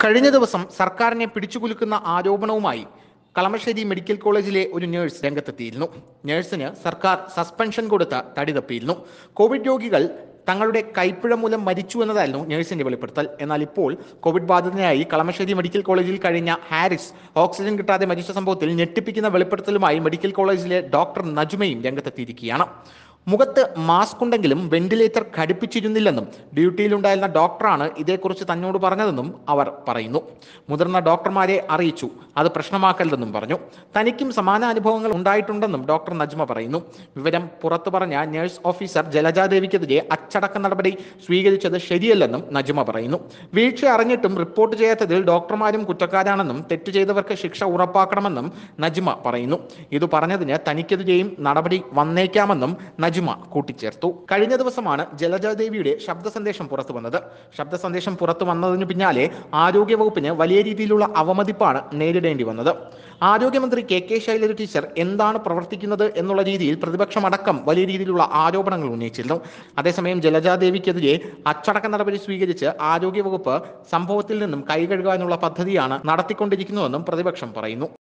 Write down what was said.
കഴിഞ്ഞ ദിവസം സർക്കാരിനെ പിടിച്ചുകുലുക്കുന്ന ആരോപണവുമായി കളമശ്ശേരി മെഡിക്കൽ കോളേജിലെ ഒരു നഴ്സ് രംഗത്തെത്തിയിരുന്നു നഴ്സിന് സർക്കാർ സസ്പെൻഷൻ കൊടുത്ത് തടി തപ്പിയിരുന്നു കോവിഡ് രോഗികൾ തങ്ങളുടെ കൈപ്പിഴ മൂലം മരിച്ചു എന്നതായിരുന്നു നഴ്സിന്റെ വെളിപ്പെടുത്തൽ എന്നാൽ ഇപ്പോൾ കോവിഡ് ബാധിതനായി കളമശ്ശേരി മെഡിക്കൽ കോളേജിൽ കഴിഞ്ഞ ഹാരിസ് ഓക്സിജൻ കിട്ടാതെ മരിച്ച സംഭവത്തിൽ ഞെട്ടിപ്പിക്കുന്ന വെളിപ്പെടുത്തലുമായി മെഡിക്കൽ കോളേജിലെ ഡോക്ടർ നജുമയും രംഗത്തെത്തിയിരിക്കുകയാണ് മുഖത്ത് മാസ്ക് ഉണ്ടെങ്കിലും വെന്റിലേറ്റർ ഘടിപ്പിച്ചിരുന്നില്ലെന്നും ഡ്യൂട്ടിയിലുണ്ടായിരുന്ന ഡോക്ടറാണ് ഇതേക്കുറിച്ച് തന്നോട് പറഞ്ഞതെന്നും അവർ പറയുന്നു മുതിർന്ന ഡോക്ടർമാരെ അറിയിച്ചു അത് പ്രശ്നമാക്കരുതെന്നും പറഞ്ഞു തനിക്കും സമാന അനുഭവങ്ങൾ ഉണ്ടായിട്ടുണ്ടെന്നും ഡോക്ടർ നജ്മ പറയുന്നു വിവരം പുറത്തു പറഞ്ഞ നഴ്സ് ഓഫീസർ ജലജാദേവിക്കെതിരെ അച്ചടക്ക നടപടി സ്വീകരിച്ചത് ശരിയല്ലെന്നും നജ്മ പറയുന്നു വീഴ്ച അറിഞ്ഞിട്ടും റിപ്പോർട്ട് ചെയ്യാത്തതിൽ ഡോക്ടർമാരും കുറ്റക്കാരാണെന്നും തെറ്റ് ചെയ്തവർക്ക് ശിക്ഷ ഉറപ്പാക്കണമെന്നും നജ്മ പറയുന്നു ഇത് പറഞ്ഞതിന് തനിക്കെതിരെയും നടപടി വന്നേക്കാമെന്നും നജ്മ കൂട്ടിച്ചേർത്തു കഴിഞ്ഞ ദിവസമാണ് ജലജാദേവിയുടെ ശബ്ദ സന്ദേശം പുറത്തു വന്നത് ശബ്ദ സന്ദേശം പുറത്തു വന്നതിനു പിന്നാലെ ആരോഗ്യവകുപ്പിന് വലിയ രീതിയിലുള്ള അവമതിപ്പാണ് നേരിടേണ്ടി വന്നത് ആരോഗ്യമന്ത്രി കെ കെ ശൈലജ ടീച്ചർ എന്താണ് പ്രവർത്തിക്കുന്നത് എന്നുള്ള രീതിയിൽ പ്രതിപക്ഷമടക്കം വലിയ രീതിയിലുള്ള ആരോപണങ്ങൾ ഉന്നയിച്ചിരുന്നു അതേസമയം ജലജാദേവിക്കെതിരെ അച്ചടക്ക നടപടി സ്വീകരിച്ച് ആരോഗ്യവകുപ്പ് സംഭവത്തിൽ നിന്നും കൈകഴുകാനുള്ള പദ്ധതിയാണ് നടത്തിക്കൊണ്ടിരിക്കുന്നതെന്നും പ്രതിപക്ഷം പറയുന്നു